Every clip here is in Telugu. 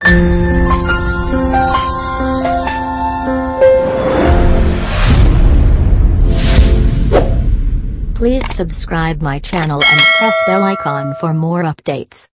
Please subscribe my channel and press bell icon for more updates.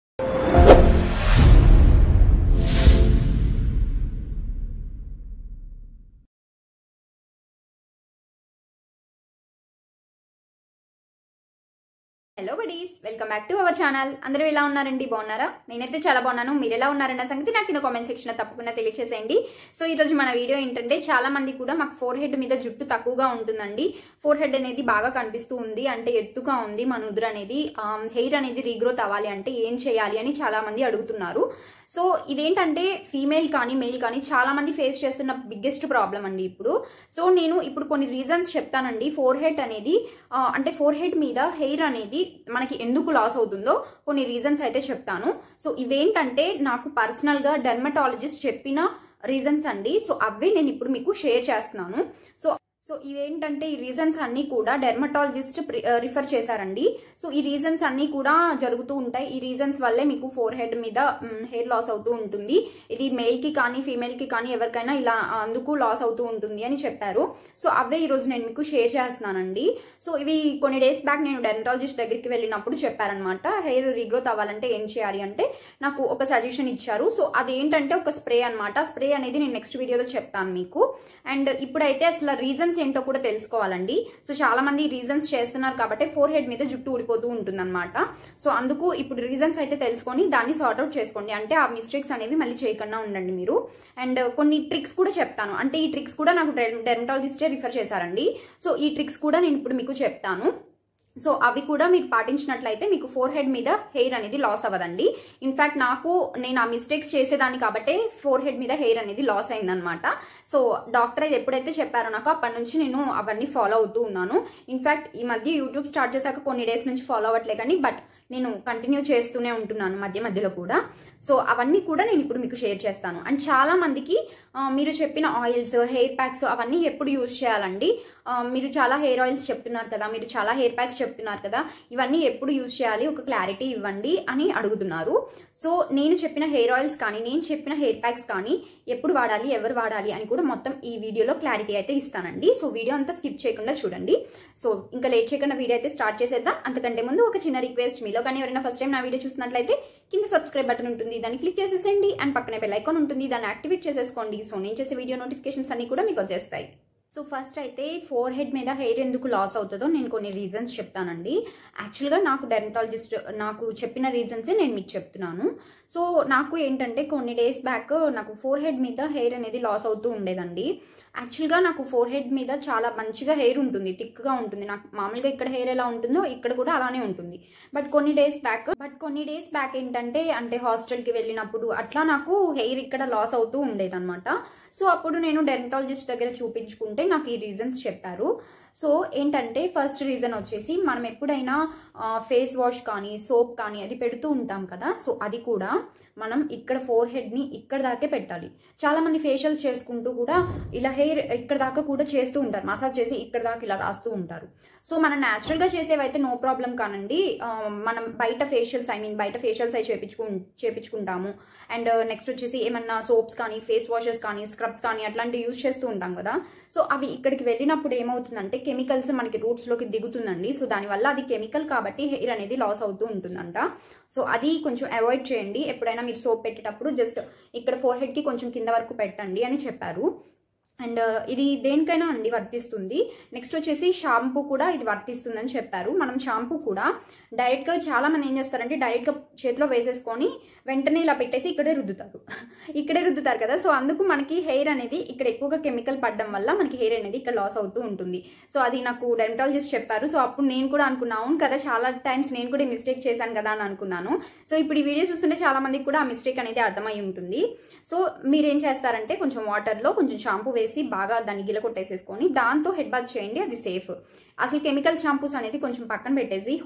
Hello buddies welcome back to our channel అందరూ ఎలా ఉన్నారండి బాగున్నారా నేనైతే చాలా బాగున్నాను మీరు ఎలా ఉన్నారన్న సంగతి నాకు కింద కామెంట్ సెక్షన్ తప్పకుండా తెలియచేసేయండి సో ఈ రోజు మన వీడియో ఏంటంటే చాలా మంది కూడా మాకు ఫోర్ హెడ్ మీద జుట్టు తక్కువగా ఉంటుందండి ఫోర్ హెడ్ అనేది బాగా కనిపిస్తూ ఉంది అంటే ఎత్తుగా ఉంది మన ఉదురు అనేది హెయిర్ అనేది రీగ్రోత్ అవ్వాలి అంటే ఏం చేయాలి అని చాలా మంది అడుగుతున్నారు సో ఇదేంటంటే ఫీమేల్ కానీ మెయిల్ కానీ చాలా మంది ఫేస్ చేస్తున్న బిగ్గెస్ట్ ప్రాబ్లం అండి ఇప్పుడు సో నేను ఇప్పుడు కొన్ని రీజన్స్ చెప్తానండి ఫోర్ హెడ్ అనేది ఆ, అంటే ఫోర్ హెడ్ మీద హెయిర్ అనేది మనకి ఎందుకు లాస్ అవుతుందో కొన్ని రీజన్స్ అయితే చెప్తాను సో ఇవేంటంటే నాకు పర్సనల్ గా డెర్మటాలజిస్ట్ చెప్పిన రీజన్స్ అండి సో అవే నేను ఇప్పుడు మీకు షేర్ చేస్తున్నాను సో సో ఇవేంటంటే ఈ రీజన్స్ అన్ని కూడా డెర్మటాలజిస్ట్ రిఫర్ చేశారండి సో ఈ రీజన్స్ అన్ని కూడా జరుగుతూ ఉంటాయి ఈ రీజన్స్ వల్లే మీకు ఫోర్ హెడ్ మీద హెయిర్ లాస్ అవుతూ ఉంటుంది ఇది మేల్ కి కానీ ఫీమేల్ కి కానీ ఎవరికైనా ఇలా అందుకు లాస్ అవుతూ ఉంటుంది అని చెప్పారు సో అవే ఈ రోజు నేను మీకు షేర్ చేస్తున్నానండి సో ఇవి కొన్ని డేస్ బ్యాక్ నేను డెర్మటాలజిస్ట్ దగ్గరికి వెళ్ళినప్పుడు చెప్పారనమాట హెయిర్ రీగ్రోత్ అవ్వాలంటే ఏం చేయాలి అంటే నాకు ఒక సజెషన్ ఇచ్చారు సో అదేంటంటే ఒక స్ప్రే అనమాట స్ప్రే అనేది నేను నెక్స్ట్ వీడియోలో చెప్తాను మీకు అండ్ ఇప్పుడైతే అసలు రీజన్స్ ఏంటో కూడా తెలుసుకోవాలండి సో చాలా మంది రీజన్స్ చేస్తున్నారు కాబట్టి ఫోర్ హెడ్ మీద జుట్టు ఊడిపోతూ ఉంటుందన్నమాట సో అందుకు ఇప్పుడు రీజన్స్ అయితే తెలుసుకొని దాన్ని సార్ట్ అవుట్ చేసుకోండి అంటే ఆ మిస్టేక్స్ అనేవి మళ్ళీ చేయకుండా ఉండండి మీరు అండ్ కొన్ని ట్రిక్స్ కూడా చెప్తాను అంటే ఈ ట్రిక్స్ కూడా నాకు డెర్మటాలజిస్టే రిఫర్ చేశారండి సో ఈ ట్రిక్స్ కూడా నేను ఇప్పుడు మీకు చెప్తాను సో అవి కూడా మీరు పాటించినట్లయితే మీకు ఫోర్ హెడ్ మీద హెయిర్ అనేది లాస్ అవ్వదండి ఇన్ఫాక్ట్ నాకు నేను ఆ మిస్టేక్స్ చేసేదాన్ని కాబట్టి ఫోర్ హెడ్ మీద హెయిర్ అనేది లాస్ అయిందనమాట సో డాక్టర్ అయితే ఎప్పుడైతే చెప్పారో నాకు అప్పటి నుంచి నేను అవన్నీ ఫాలో అవుతూ ఉన్నాను ఇన్ఫాక్ట్ ఈ మధ్య యూట్యూబ్ స్టార్ట్ చేశాక కొన్ని డేస్ నుంచి ఫాలో అవ్వట్లే కానీ బట్ నేను కంటిన్యూ చేస్తూనే ఉంటున్నాను మధ్య మధ్యలో కూడా సో అవన్నీ కూడా నేను ఇప్పుడు మీకు షేర్ చేస్తాను అండ్ చాలా మందికి ఆ, మీరు చెప్పిన ఆయిల్స్ హెయిర్ ప్యాక్స్ అవన్నీ ఎప్పుడు యూజ్ చేయాలండి ఆ, మీరు చాలా హెయిర్ ఆయిల్స్ చెప్తున్నారు కదా మీరు చాలా హెయిర్ ప్యాక్స్ చెప్తున్నారు కదా ఇవన్నీ ఎప్పుడు యూజ్ చేయాలి ఒక క్లారిటీ ఇవ్వండి అని అడుగుతున్నారు సో నేను చెప్పిన హెయిర్ ఆయిల్స్ కానీ నేను చెప్పిన హెయిర్ ప్యాక్స్ కానీ ఎప్పుడు వాడాలి ఎవరు వాడాలి అని కూడా మొత్తం ఈ వీడియోలో క్లారిటీ అయితే ఇస్తానండి సో వీడియో అంతా స్కిప్ చేయకుండా చూడండి సో ఇంకా లేట్ చేయకుండా వీడియో అయితే స్టార్ట్ చేసేద్దాం అంతకంటే ముందు ఒక చిన్న రిక్వెస్ట్ మీలో కానీ ఎవరైనా ఫస్ట్ టైం నా వీడియో చూసినట్లయితే కింద సబ్స్క్రైబ్ బటన్ ఉంటుంది దాన్ని క్లిక్ చేసేసేయండి అండ్ పక్కనే బెల్ ఐకాన్ ఉంటుంది దాన్ని యాక్టివేట్ చేసేసుకోండి సో నేను చేసే వీడియో నోటిఫికేషన్స్ అన్ని కూడా మీకు వచ్చేస్తాయి సో ఫస్ట్ అయితే ఫోర్ హెడ్ మీద హెయిర్ ఎందుకు లాస్ అవుతుందో నేను కొన్ని రీజన్స్ చెప్తానండి యాక్చువల్గా నాకు డెర్మటాలజిస్ట్ నాకు చెప్పిన రీజన్సే నేను మీకు చెప్తున్నాను సో నాకు ఏంటంటే కొన్ని డేస్ బ్యాక్ నాకు ఫోర్ హెడ్ మీద హెయిర్ అనేది లాస్ అవుతూ ఉండేదండి యాక్చువల్గా నాకు ఫోర్ హెడ్ మీద చాలా మంచిగా హెయిర్ ఉంటుంది థిక్గా ఉంటుంది నాకు మామూలుగా ఇక్కడ హెయిర్ ఎలా ఉంటుందో ఇక్కడ కూడా అలానే ఉంటుంది బట్ కొన్ని డేస్ బ్యాక్ బట్ కొన్ని డేస్ బ్యాక్ ఏంటంటే అంటే హాస్టల్కి వెళ్ళినప్పుడు అట్లా నాకు హెయిర్ ఇక్కడ లాస్ అవుతూ ఉండేదన్నమాట సో అప్పుడు నేను డెర్మటాలజిస్ట్ దగ్గర చూపించుకుంటే నాకు ఈ రీజన్స్ చెప్పారు సో ఏంటంటే ఫస్ట్ రీజన్ వచ్చేసి మనం ఎప్పుడైనా ఫేస్ వాష్ కానీ సోప్ కానీ అది పెడుతూ ఉంటాం కదా సో అది కూడా మనం ఇక్కడ ఫోర్ హెడ్ని ఇక్కడ దాకే పెట్టాలి చాలా మంది ఫేషియల్స్ చేసుకుంటూ కూడా ఇలా హెయిర్ ఇక్కడ దాకా కూడా చేస్తూ ఉంటారు మసాజ్ చేసి ఇక్కడ దాకా ఇలా రాస్తూ ఉంటారు సో మనం న్యాచురల్గా చేసేవైతే నో ప్రాబ్లం కానండి ఆ, మనం బయట ఫేషియల్స్ ఐ మీన్ బయట ఫేషియల్స్ అవి చేపించుకు చేపించుకుంటాము అండ్ నెక్స్ట్ వచ్చేసి ఏమన్నా సోప్స్ కానీ ఫేస్ వాషెస్ కానీ స్క్రబ్స్ కానీ అట్లాంటివి యూజ్ చేస్తూ ఉంటాం కదా సో అవి ఇక్కడికి వెళ్ళినప్పుడు ఏమవుతుందంటే కెమికల్స్ మనకి రూట్స్ లోకి దిగుతుందండి సో దానివల్ల అది కెమికల్ కాబట్టి హెయిర్ అనేది లాస్ అవుతూ ఉంటుందంట సో అది కొంచెం అవాయిడ్ చేయండి ఎప్పుడైనా మీరు సోప్ పెట్టేటప్పుడు జస్ట్ ఇక్కడ ఫోర్ హెడ్ కి కొంచెం కింద వరకు పెట్టండి అని చెప్పారు అండ్ ఇది దేనికైనా అండి వర్తిస్తుంది నెక్స్ట్ వచ్చేసి షాంపూ కూడా ఇది వర్తిస్తుందని చెప్పారు మనం షాంపూ కూడా డైరెక్ట్గా చాలా మంది ఏం చేస్తారంటే డైరెక్ట్గా చేతిలో వేసేసుకొని వెంటనే ఇలా పెట్టేసి ఇక్కడే రుద్దుతారు ఇక్కడే రుద్దుతారు కదా సో అందుకు మనకి హెయిర్ అనేది ఇక్కడ ఎక్కువగా కెమికల్ పడడం వల్ల మనకి హెయిర్ అనేది ఇక్కడ లాస్ అవుతూ ఉంటుంది సో అది నాకు డెర్మటాలజిస్ట్ చెప్పారు సో అప్పుడు నేను కూడా అనుకున్నాను అవును కదా చాలా టైమ్స్ నేను కూడా మిస్టేక్ చేశాను కదా అని అనుకున్నాను సో ఇప్పుడు ఈ వీడియో చూస్తుంటే చాలా మందికి కూడా ఆ మిస్టేక్ అనేది అర్థమై ఉంటుంది సో మీరేం చేస్తారంటే కొంచెం వాటర్లో కొంచెం షాంపూ వేసి బాగా దాన్ని గిల కొట్టేసేసుకొని దాంతో హెడ్ బాత్ చేయండి అది సేఫ్ అసలు కెమికల్ షాంపూస్ అనేది కొంచెం పక్కన పెట్టేసి homemade head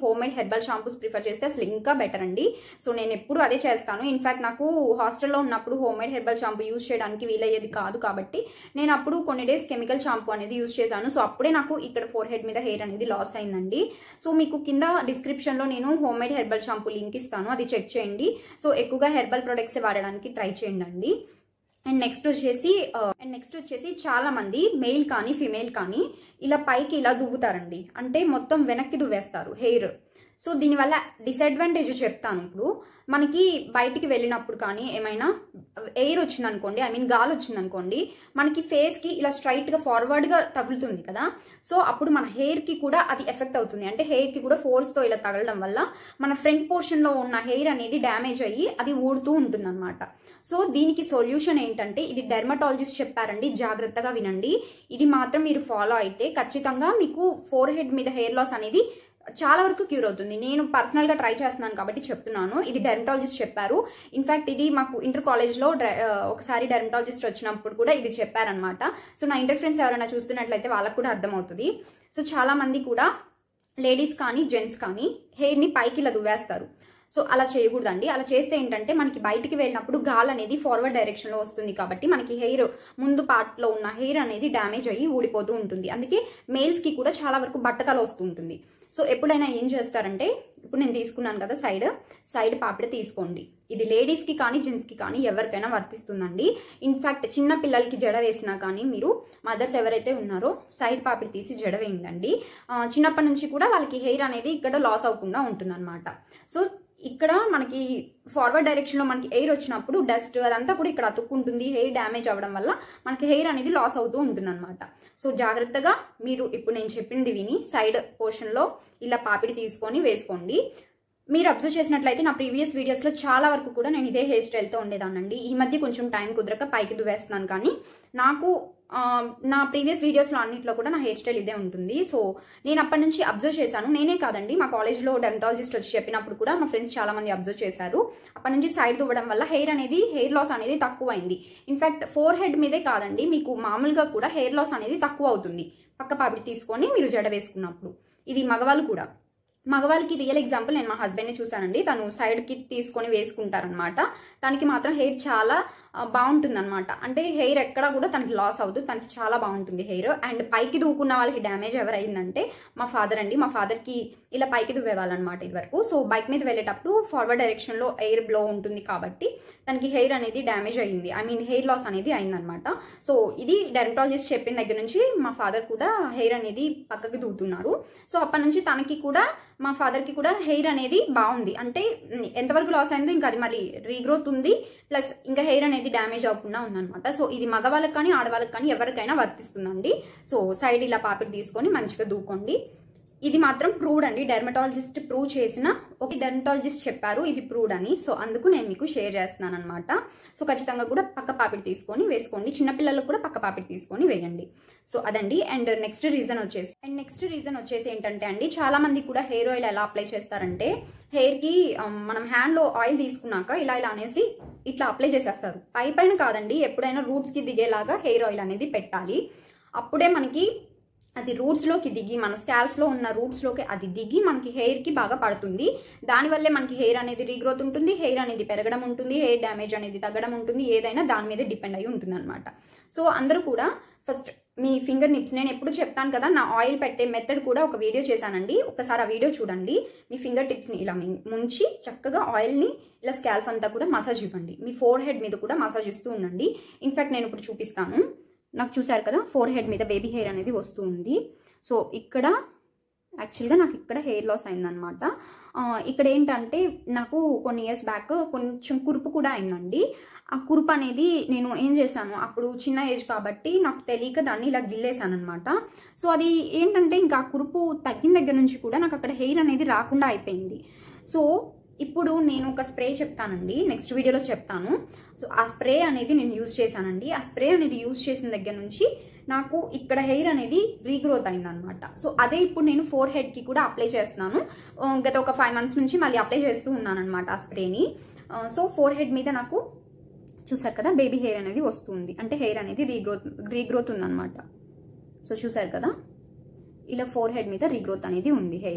herbal shampoos prefer చేస్తే అసలు ఇంకా బెటర్ అండి సో నేను ఎప్పుడు అదే చేస్తాను ఇన్ఫాక్ట్ నాకు హాస్టల్లో ఉన్నప్పుడు homemade herbal shampoo use చేయడానికి వీలయ్యేది కాదు కాబట్టి నేను అప్పుడు కొన్ని డేస్ కెమికల్ షాంపూ అనేది యూస్ చేశాను సో అప్పుడే నాకు ఇక్కడ ఫోర్ హెడ్ మీద హెయిర్ అనేది లాస్ అయిందండి సో మీకు కింద డిస్క్రిప్షన్లో నేను homemade herbal shampoo link ఇస్తాను అది చెక్ చేయండి సో ఎక్కువగా హెర్బల్ ప్రొడక్ట్స్ వాడడానికి ట్రై చేయండి అండి అండ్ నెక్స్ట్ వచ్చేసి అండ్ నెక్స్ట్ వచ్చేసి చాలా మంది మెయిల్ కానీ ఫిమేల్ కానీ ఇలా పైకి ఇలా దువ్వుతారండి అంటే మొత్తం వెనక్కి దువ్వేస్తారు హెయిర్ సో దీనివల్ల డిసడ్వాంటేజ్ చెప్తాను ఇప్పుడు మనకి బయటికి వెళ్ళినప్పుడు కానీ ఏమైనా ఎయిర్ వచ్చిందనుకోండి ఐ మీన్ గాలి వచ్చిందనుకోండి మనకి ఫేస్కి ఇలా స్ట్రైట్గా ఫార్వర్డ్గా తగులుతుంది కదా సో అప్పుడు మన హెయిర్కి కూడా అది ఎఫెక్ట్ అవుతుంది అంటే హెయిర్కి కూడా ఫోర్స్తో ఇలా తగలడం వల్ల మన ఫ్రంట్ పోర్షన్లో ఉన్న హెయిర్ అనేది డ్యామేజ్ అయ్యి అది ఊడుతూ ఉంటుంది సో దీనికి సొల్యూషన్ ఏంటంటే ఇది డెర్మటాలజిస్ట్ చెప్పారండి జాగ్రత్తగా వినండి ఇది మాత్రం మీరు ఫాలో అయితే ఖచ్చితంగా మీకు ఫోర్ హెడ్ మీద హెయిర్ లాస్ అనేది చాలా వరకు క్యూర్ అవుతుంది నేను పర్సనల్ గా ట్రై చేస్తున్నాను కాబట్టి చెప్తున్నాను ఇది డెర్మటాలజిస్ట్ చెప్పారు ఇన్ఫాక్ట్ ఇది మాకు ఇంటర్ కాలేజ్ లో ఒకసారి డెర్మటాలజిస్ట్ వచ్చినప్పుడు కూడా ఇది చెప్పారనమాట సో నా ఇంటర్ ఫ్రెండ్స్ ఎవరైనా చూస్తున్నట్లయితే వాళ్ళకు కూడా అర్థమవుతుంది సో చాలా మంది కూడా లేడీస్ కానీ జెంట్స్ కానీ హెయిర్ ని పైకి ఇలా దువ్వేస్తారు సో అలా చేయకూడదండి అలా చేస్తే ఏంటంటే మనకి బయటికి వెళ్ళినప్పుడు గాల్ అనేది ఫార్వర్డ్ డైరెక్షన్ లో వస్తుంది కాబట్టి మనకి హెయిర్ ముందు పార్ట్ లో ఉన్న హెయిర్ అనేది డ్యామేజ్ అయ్యి ఊడిపోతూ ఉంటుంది అందుకే మేల్స్ కి కూడా చాలా వరకు బట్టతల వస్తూ ఉంటుంది సో ఎప్పుడైనా ఏం చేస్తారంటే ఇప్పుడు నేను తీసుకున్నాను కదా సైడ్ సైడ్ పాపిడ తీసుకోండి ఇది లేడీస్ కి కానీ జెంట్స్ కి కానీ ఎవరికైనా వర్తిస్తుందండి ఇన్ఫాక్ట్ చిన్న పిల్లలకి జడ వేసినా కానీ మీరు మదర్స్ ఎవరైతే ఉన్నారో సైడ్ పాపిడి తీసి జడ వేయండి చిన్నప్పటి నుంచి కూడా వాళ్ళకి హెయిర్ అనేది ఇక్కడ లాస్ అవ్వకుండా ఉంటుందన్నమాట సో ఇక్కడ మనకి ఫార్వర్డ్ డైరెక్షన్లో మనకి ఎయిర్ వచ్చినప్పుడు డస్ట్ అదంతా కూడా ఇక్కడ అతుక్కుంటుంది హెయిర్ డ్యామేజ్ అవ్వడం వల్ల మనకి హెయిర్ అనేది లాస్ అవుతూ ఉంటుంది అనమాట సో జాగ్రత్తగా మీరు ఇప్పుడు నేను చెప్పింది విని సైడ్ పోర్షన్లో ఇలా పాపిడి తీసుకొని వేసుకోండి మీరు అబ్జర్వ్ చేసినట్లయితే నా ప్రీవియస్ వీడియోస్లో చాలా వరకు కూడా నేను ఇదే హెయిర్ స్టైల్తో ఉండేదానండి ఈ మధ్య కొంచెం టైం కుదరక పైకి దువేస్తున్నాను కానీ నాకు నా ప్రీవియస్ వీడియోస్లో అన్నింటిలో కూడా నా హెయిర్ స్టైల్ ఇదే ఉంటుంది సో నేను అప్పటి నుంచి అబ్జర్వ్ చేశాను నేనే కాదండి మా కాలేజ్లో డెంటాలజిస్ట్ వచ్చి చెప్పినప్పుడు కూడా మా ఫ్రెండ్స్ చాలా మంది అబ్జర్వ్ చేశారు అప్పటి నుంచి సైడ్ దువ్వడం వల్ల హెయిర్ అనేది హెయిర్ లాస్ అనేది తక్కువ అయింది ఇన్ఫాక్ట్ ఫోర్ హెడ్ మీదే కాదండి మీకు మామూలుగా కూడా హెయిర్ లాస్ అనేది తక్కువ అవుతుంది పక్క పాపిడి తీసుకొని మీరు జడ వేసుకున్నప్పుడు ఇది మగవాళ్ళు కూడా మగవాళ్ళకి రియల్ ఎగ్జాంపుల్ నేను మా హస్బెండ్ని చూశానండి తను సైడ్కి తీసుకొని వేసుకుంటారనమాట తనకి మాత్రం హెయిర్ చాలా బాగుంటుంది అనమాట అంటే హెయిర్ ఎక్కడ కూడా తనకి లాస్ అవ్వదు తనకి చాలా బాగుంటుంది హెయిర్ అండ్ పైకి దూకున్న వాళ్ళకి డ్యామేజ్ ఎవరైందంటే మా ఫాదర్ అండి మా ఫాదర్కి ఇలా పైకి దువ్వేవాళ్ళనమాట ఇది వరకు సో బైక్ మీద వెళ్ళేటప్పుడు ఫార్వర్డ్ డైరెక్షన్లో ఎయిర్ బ్లో ఉంటుంది కాబట్టి తనకి హెయిర్ అనేది డ్యామేజ్ అయ్యింది ఐ మీన్ హెయిర్ లాస్ అనేది అయిందనమాట సో ఇది డెర్మటాలజిస్ట్ చెప్పిన దగ్గర నుంచి మా ఫాదర్ కూడా హెయిర్ అనేది పక్కకి దూతున్నారు సో అప్పటి నుంచి తనకి కూడా మా ఫాదర్కి కూడా హెయిర్ అనేది బాగుంది అంటే ఎంతవరకు లాస్ అయిందో ఇంకా అది మరి రీగ్రోత్ ఉంది ప్లస్ ఇంకా హెయిర్ అనేది డ్యామేజ్ అవ్వకుండా ఉందన్నమాట సో ఇది మగవాళ్ళకి కానీ ఆడవాళ్ళకి కానీ ఎవరికైనా వర్తిస్తుందండి సో సైడ్ ఇలా పాపిడి తీసుకొని మంచిగా దూకోండి ఇది మాత్రం ప్రూవ్డ్ అండి డెర్మటాలజిస్ట్ ప్రూవ్ చేసిన ఒక డెర్మటాలజిస్ట్ చెప్పారు ఇది ప్రూవ్డ్ అని సో అందుకు నేను మీకు షేర్ చేస్తున్నాను అనమాట సో ఖచ్చితంగా కూడా పక్క పాపిడి తీసుకొని వేసుకోండి చిన్నపిల్లలకు కూడా పక్క పాపిడి తీసుకొని వేయండి సో అదండి అండ్ నెక్స్ట్ రీజన్ వచ్చేసి అండ్ నెక్స్ట్ రీజన్ వచ్చేసి ఏంటంటే అండి చాలా మంది కూడా హెయిర్ ఆయిల్ ఎలా అప్లై చేస్తారంటే హెయిర్ కి మనం హ్యాండ్ లో ఆయిల్ తీసుకున్నాక ఇలా ఇలా అనేసి ఇట్లా అప్లై చేసేస్తారు పై పైన కాదండి ఎప్పుడైనా రూట్స్ కి దిగేలాగా హెయిర్ ఆయిల్ అనేది పెట్టాలి అప్పుడే మనకి అది రూట్స్లోకి దిగి మన స్కాల్ఫ్లో ఉన్న రూట్స్లోకి అది దిగి మనకి హెయిర్కి బాగా పడుతుంది దానివల్లే మనకి హెయిర్ అనేది రీగ్రోత్ ఉంటుంది హెయిర్ అనేది పెరగడం ఉంటుంది హెయిర్ డ్యామేజ్ అనేది తగ్గడం ఉంటుంది ఏదైనా దాని మీదే డిపెండ్ అయి ఉంటుంది అనమాట సో అందరూ కూడా ఫస్ట్ మీ ఫింగర్ నిప్స్ నేను ఎప్పుడు చెప్తాను కదా నా ఆయిల్ పెట్టే మెథడ్ కూడా ఒక వీడియో చేశానండి ఒకసారి ఆ వీడియో చూడండి మీ ఫింగర్ టిప్స్ని ఇలా ముంచి చక్కగా ఆయిల్ని ఇలా స్కాల్ఫ్ అంతా కూడా మసాజ్ ఇవ్వండి మీ ఫోర్ హెడ్ మీద కూడా మసాజ్ ఇస్తూ ఉండండి ఇన్ఫాక్ట్ నేను ఇప్పుడు చూపిస్తాను నాకు చూసారు కదా ఫోర్ హెడ్ మీద బేబీ హెయిర్ అనేది వస్తూ ఉంది సో ఇక్కడ యాక్చువల్గా నాకు ఇక్కడ హెయిర్ లాస్ అయిందనమాట ఇక్కడ ఏంటంటే నాకు కొన్ని ఇయర్స్ బ్యాక్ కొంచెం కురుపు కూడా అయిందండి ఆ కురుపు అనేది నేను ఏం చేశాను అప్పుడు చిన్న ఏజ్ కాబట్టి నాకు తెలియక దాన్ని ఇలా గిల్లేసాను అనమాట సో అది ఏంటంటే ఇంకా ఆ కురుపు తగ్గిన దగ్గర నుంచి కూడా నాకు అక్కడ హెయిర్ అనేది రాకుండా అయిపోయింది సో ఇప్పుడు నేను ఒక స్ప్రే చెప్తానండి నెక్స్ట్ వీడియోలో చెప్తాను సో ఆ స్ప్రే అనేది నేను యూజ్ చేశానండి ఆ స్ప్రే అనేది యూజ్ చేసిన దగ్గర నుంచి నాకు ఇక్కడ హెయిర్ అనేది రీగ్రోత్ అయిందనమాట సో అదే ఇప్పుడు నేను ఫోర్ హెడ్కి కూడా అప్లై చేస్తున్నాను గత ఒక ఫైవ్ మంత్స్ నుంచి మళ్ళీ అప్లై చేస్తూ ఉన్నాను అనమాట ఆ స్ప్రేని సో ఫోర్ హెడ్ మీద నాకు చూసారు కదా బేబీ హెయిర్ అనేది వస్తుంది అంటే హెయిర్ అనేది రీగ్రోత్ రీగ్రోత్ ఉందన్నమాట సో చూసారు కదా ఇలా ఫోర్ హెడ్ మీద రీగ్రోత్ అనేది ఉంది హెయిర్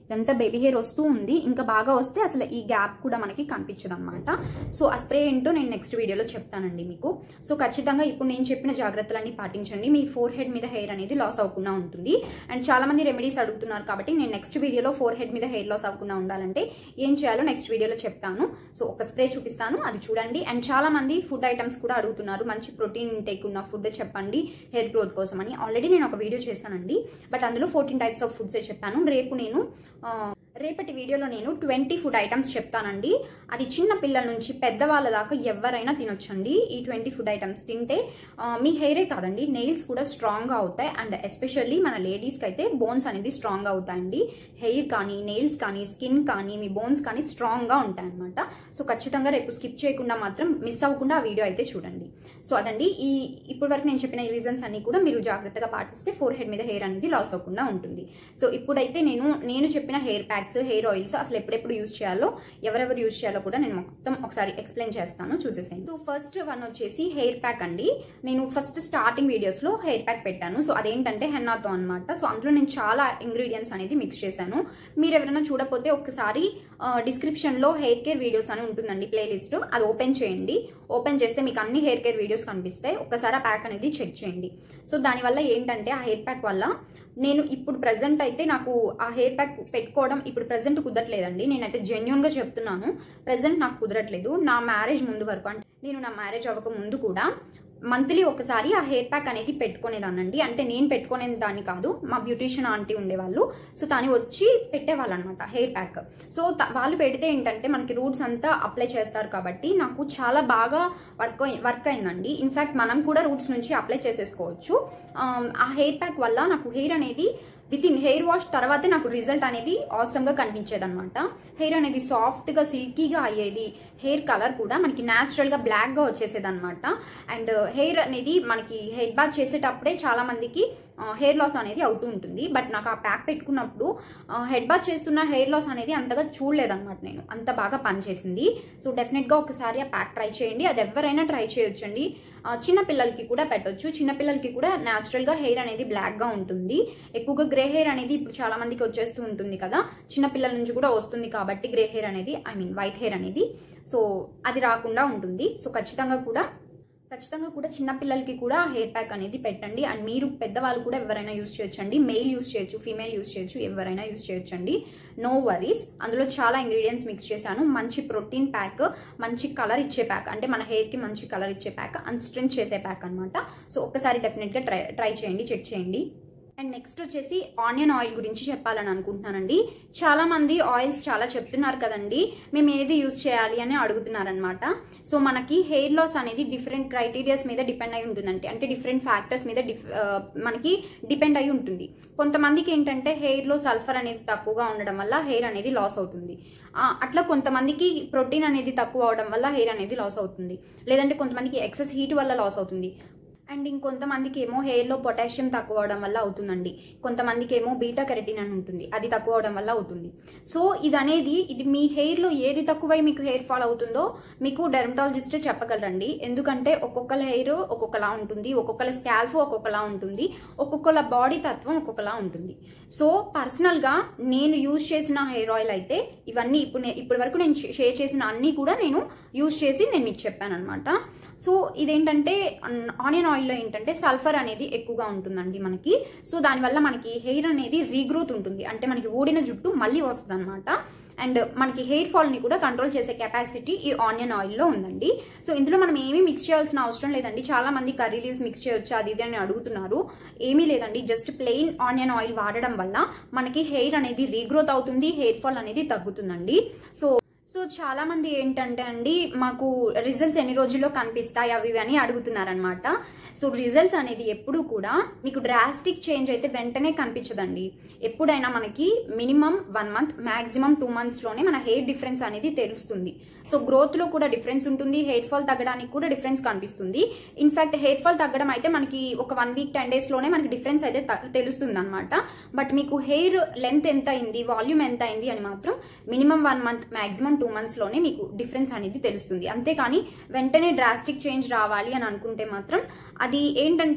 ఇదంతా బేబీ హెయిర్ వస్తూ ఉంది ఇంకా బాగా వస్తే అసలు ఈ గ్యాప్ కూడా మనకి కనిపించదు అనమాట సో ఆ స్ప్రే ఏంటో నేను నెక్స్ట్ వీడియోలో చెప్తానండి మీకు సో ఖచ్చితంగా ఇప్పుడు నేను చెప్పిన జాగ్రత్తలన్నీ పాటించండి మీ ఫోర్ హెడ్ మీద హెయిర్ అనేది లాస్ అవ్వకుండా ఉంటుంది అండ్ చాలా మంది రెమెడీస్ అడుగుతున్నారు కాబట్టి నేను నెక్స్ట్ వీడియోలో ఫోర్ హెడ్ మీద హెయిర్ లాస్ అవ్వకుండా ఉండాలంటే ఏం చేయాలో నెక్స్ట్ వీడియోలో చెప్తాను సో ఒక స్ప్రే చూపిస్తాను అది చూడండి అండ్ చాలా మంది ఫుడ్ ఐటమ్స్ కూడా అడుగుతున్నారు మంచి ప్రోటీన్ ఇంటేక్ ఉన్న ఫుడ్ చెప్పండి హెయిర్ గ్రోత్ కోసం అని ఆల్రెడీ నేను ఒక వీడియో చేశానండి బట్ అందులో ఫోర్టీన్ టైప్స్ ఆఫ్ ఫుడ్సే చెప్పాను రేపు నేను ఆ, రేపటి వీడియోలో నేను ట్వంటీ ఫుడ్ ఐటమ్స్ చెప్తానండి అది చిన్న పిల్లల నుంచి పెద్దవాళ్ళ దాకా ఎవరైనా తినొచ్చండి ఈ ట్వంటీ ఫుడ్ ఐటమ్స్ తింటే ఆ, మీ హెయిరే కాదండి నెయిల్స్ కూడా స్ట్రాంగ్గా అవుతాయి అండ్ ఎస్పెషల్లీ మన లేడీస్కి అయితే బోన్స్ అనేది స్ట్రాంగ్గా అవుతాయండి హెయిర్ కానీ నెయిల్స్ కానీ స్కిన్ కానీ మీ బోన్స్ కానీ స్ట్రాంగ్గా ఉంటాయి అనమాట సో ఖచ్చితంగా రేపు స్కిప్ చేయకుండా మాత్రం మిస్ అవ్వకుండా ఆ వీడియో అయితే చూడండి సో అదండి ఈ ఇప్పటి వరకు నేను చెప్పిన ఈ రీజన్స్ అన్ని కూడా మీరు జాగ్రత్తగా పాటిస్తే ఫోర్ హెడ్ మీద హెయిర్ అనేది లాస్ అవ్వకుండా ఉంటుంది సో ఇప్పుడైతే నేను నేను చెప్పిన హెయిర్ ప్యాక్స్ హెయిర్ ఆయిల్స్ అసలు ఎప్పుడెప్పుడు యూజ్ చేయాలో ఎవరెవరు యూజ్ చేయాలో కూడా నేను మొత్తం ఒకసారి ఎక్స్ప్లెయిన్ చేస్తాను చూసేసేయండి సో ఫస్ట్ వన్ వచ్చేసి హెయిర్ ప్యాక్ అండి నేను ఫస్ట్ స్టార్టింగ్ వీడియోస్ లో హెయిర్ ప్యాక్ పెట్టాను సో అదేంటంటే హెన్నాతో అన్నమాట సో అందులో నేను చాలా ఇంగ్రీడియంట్స్ అనేది మిక్స్ చేశాను మీరు ఎవరైనా చూడకపోతే ఒకసారి డిస్క్రిప్షన్ లో హెయిర్ కేర్ వీడియోస్ అని ఉంటుందండి ప్లేలిస్ట్ అది ఓపెన్ చేయండి ఓపెన్ చేస్తే మీకు అన్ని హెయిర్ కేర్ వీడియోస్ కనిపిస్తాయి ఒక్కసారి ఆ ప్యాక్ అనేది చెక్ చేయండి సో దానివల్ల ఏంటంటే ఆ హెయిర్ ప్యాక్ వల్ల నేను ఇప్పుడు ప్రజెంట్ అయితే నాకు ఆ హెయిర్ ప్యాక్ పెట్టుకోవడం ఇప్పుడు ప్రజెంట్ కుదరట్లేదండి నేనైతే జెన్యున్ గా చెప్తున్నాను ప్రజెంట్ నాకు కుదరట్లేదు నా మ్యారేజ్ ముందు వరకు అంటే నేను నా మ్యారేజ్ అవ్వక ముందు కూడా మంత్లీ ఒకసారి ఆ హెయిర్ ప్యాక్ అనేది పెట్టుకునేదానండి అంటే నేను పెట్టుకునే దాన్ని కాదు మా బ్యూటిషియన్ ఆంటీ ఉండేవాళ్ళు సో తను వచ్చి పెట్టేవాళ్ళు అనమాట హెయిర్ ప్యాక్ సో త- వాళ్ళు పెడితే ఏంటంటే మనకి రూట్స్ అంతా అప్లై చేస్తారు కాబట్టి నాకు చాలా బాగా వర్క్ వర్క్ అయిందండి ఇన్ఫాక్ట్ మనం కూడా రూట్స్ నుంచి అప్లై చేసేసుకోవచ్చు ఆమ్, ఆ హెయిర్ ప్యాక్ వల్ల నాకు హెయిర్ అనేది విత్ ఇన్ హెయిర్ వాష్ తర్వాతే నాకు రిజల్ట్ అనేది ఆసమ్ గా కనిపించేది అనమాట హెయిర్ అనేది సాఫ్ట్ గా సిల్కీగా అయ్యేది హెయిర్ కలర్ కూడా మనకి న్యాచురల్ గా బ్లాక్ గా వచ్చేసేది అనమాట అండ్ హెయిర్ అనేది మనకి హెయిర్ బాత్ చేసేటప్పుడే చాలా మందికి హెయిర్ లాస్ అనేది అవుతూ ఉంటుంది బట్ నాకు ఆ ప్యాక్ పెట్టుకున్నప్పుడు హెడ్ బాత్ చేస్తున్న హెయిర్ లాస్ అనేది అంతగా చూడలేదన్నమాట నేను అంత బాగా పనిచేసింది సో డెఫినెట్ గా ఒకసారి ఆ ప్యాక్ ట్రై చేయండి అది ఎవరైనా ట్రై చేయొచ్చండి ఆ, చిన్న పిల్లలకి కూడా పెట్టొచ్చు చిన్న పిల్లలకి కూడా న్యాచురల్ గా హెయిర్ అనేది బ్లాక్ గా ఉంటుంది ఎక్కువగా గ్రే హెయిర్ అనేది ఇప్పుడు చాలా మందికి వచ్చేస్తూ ఉంటుంది కదా చిన్న పిల్లల నుంచి కూడా వస్తుంది కాబట్టి గ్రే హెయిర్ అనేది ఐ మీన్ వైట్ హెయిర్ అనేది సో అది రాకుండా ఉంటుంది సో ఖచ్చితంగా కూడా ఖచ్చితంగా కూడా చిన్న పిల్లలకి కూడా హెయిర్ ప్యాక్ అనేది పెట్టండి అండ్ మీరు పెద్దవాళ్ళు కూడా ఎవరైనా యూస్ చేయొచ్చండి మెయిల్ యూస్ చేయొచ్చు ఫీమేల్ యూస్ చేయొచ్చు ఎవరైనా యూస్ చేయొచ్చండి నో వరీస్ అందులో చాలా ఇంగ్రీడియంట్స్ మిక్స్ చేశాను మంచి ప్రోటీన్ ప్యాక్ మంచి కలర్ ఇచ్చే ప్యాక్ అంటే మన హెయిర్ కి మంచి కలర్ ఇచ్చే ప్యాక్ అండ్ స్ట్రెంచ్ చేసే ప్యాక్ అన్నమాట సో ఒక్కసారి డెఫినెట్ గా ట్రై ట్రై చేయండి చెక్ చేయండి అండ్ నెక్స్ట్ వచ్చేసి ఆనియన్ ఆయిల్ గురించి చెప్పాలని అనుకుంటున్నానండి చాలా మంది ఆయిల్స్ చాలా చెప్తున్నారు కదండి మేము ఏది యూజ్ చేయాలి అని అడుగుతున్నారనమాట సో మనకి హెయిర్ లాస్ అనేది డిఫరెంట్ క్రైటీరియాస్ మీద డిపెండ్ అయి ఉంటుందండి అంటే డిఫరెంట్ ఫ్యాక్టర్స్ మీద డిఫ్ ఆ, మనకి డిపెండ్ అయి ఉంటుంది కొంతమందికి ఏంటంటే హెయిర్ లో సల్ఫర్ అనేది తక్కువగా ఉండడం వల్ల హెయిర్ అనేది లాస్ అవుతుంది ఆ, అట్లా కొంతమందికి ప్రోటీన్ అనేది తక్కువ అవడం వల్ల హెయిర్ అనేది లాస్ అవుతుంది లేదంటే కొంతమందికి ఎక్సెస్ హీట్ వల్ల లాస్ అవుతుంది అండ్ ఇంకొంతమందికి ఏమో హెయిర్ లో పొటాషియం తక్కువ అవడం వల్ల అవుతుందండి కొంతమందికి ఏమో బీటా కెరటిన్ అని ఉంటుంది అది తక్కువ అవడం వల్ల అవుతుంది సో ఇది అనేది ఇది మీ హెయిర్ లో ఏది తక్కువై మీకు హెయిర్ ఫాల్ అవుతుందో మీకు డెర్మటాలజిస్టే చెప్పగలరండి ఎందుకంటే ఒక్కొక్కల హెయిర్ ఒక్కొక్కలా ఉంటుంది ఒక్కొక్కల స్కాల్ఫ్ ఒక్కొక్కలా ఉంటుంది ఒక్కొక్కల బాడీ తత్వం ఒక్కొక్కలా ఉంటుంది సో పర్సనల్ గా నేను యూజ్ చేసిన హెయిర్ ఆయిల్ అయితే ఇవన్నీ ఇప్పుడు నే- ఇప్పటి వరకు నేను షేర్ చేసిన అన్ని కూడా నేను యూజ్ చేసి నేను మీకు చెప్పాను అనమాట సో ఇదేంటంటే ఆనియన్ ఆయిల్లో ఏంటంటే సల్ఫర్ అనేది ఎక్కువగా ఉంటుందండి మనకి సో దానివల్ల మనకి హెయిర్ అనేది రీగ్రోత్ ఉంటుంది అంటే మనకి ఊడిన జుట్టు మళ్ళీ వస్తుంది అనమాట అండ్ మనకి హెయిర్ ఫాల్ ని కూడా కంట్రోల్ చేసే కెపాసిటీ ఈ ఆనియన్ ఆయిల్లో ఉందండి సో ఇందులో మనం ఏమీ మిక్స్ చేయాల్సిన అవసరం లేదండి చాలా మంది కర్రీ లీవ్స్ మిక్స్ చేయొచ్చు అది ఇది అని అడుగుతున్నారు ఏమీ లేదండి జస్ట్ ప్లెయిన్ ఆనియన్ ఆయిల్ వాడడం వల్ల మనకి హెయిర్ అనేది రీగ్రోత్ అవుతుంది హెయిర్ ఫాల్ అనేది తగ్గుతుందండి సో సో చాలా మంది ఏంటంటే అండి మాకు రిజల్ట్స్ ఎన్ని రోజుల్లో కనిపిస్తాయి అవి ఇవి అని అడుగుతున్నారనమాట సో రిజల్ట్స్ అనేది ఎప్పుడు కూడా మీకు డ్రాస్టిక్ చేంజ్ అయితే వెంటనే కనిపించదండి ఎప్పుడైనా మనకి minimum one month maximum two months లోనే మన హెయిర్ డిఫరెన్స్ అనేది తెలుస్తుంది సో గ్రోత్ లో కూడా డిఫరెన్స్ ఉంటుంది హెయిర్ ఫాల్ తగ్గడానికి కూడా డిఫరెన్స్ కనిపిస్తుంది ఇన్ఫాక్ట్ హెయిర్ ఫాల్ తగ్గడం అయితే మనకి ఒక వన్ వీక్ టెన్ డేస్ లోనే మనకి డిఫరెన్స్ అయితే త- తెలుస్తుంది అనమాట బట్ మీకు హెయిర్ లెంత్ ఎంత అయింది వాల్యూమ్ ఎంత అయింది అని మాత్రం minimum one month maximum two months లోనే మీకు డిఫరెన్స్ అనేది తెలుస్తుంది అంతేకాని వెంటనే డ్రాస్టిక్ చేంజ్ రావాలి అని అనుకుంటే మాత్రం అది ఏంటంటే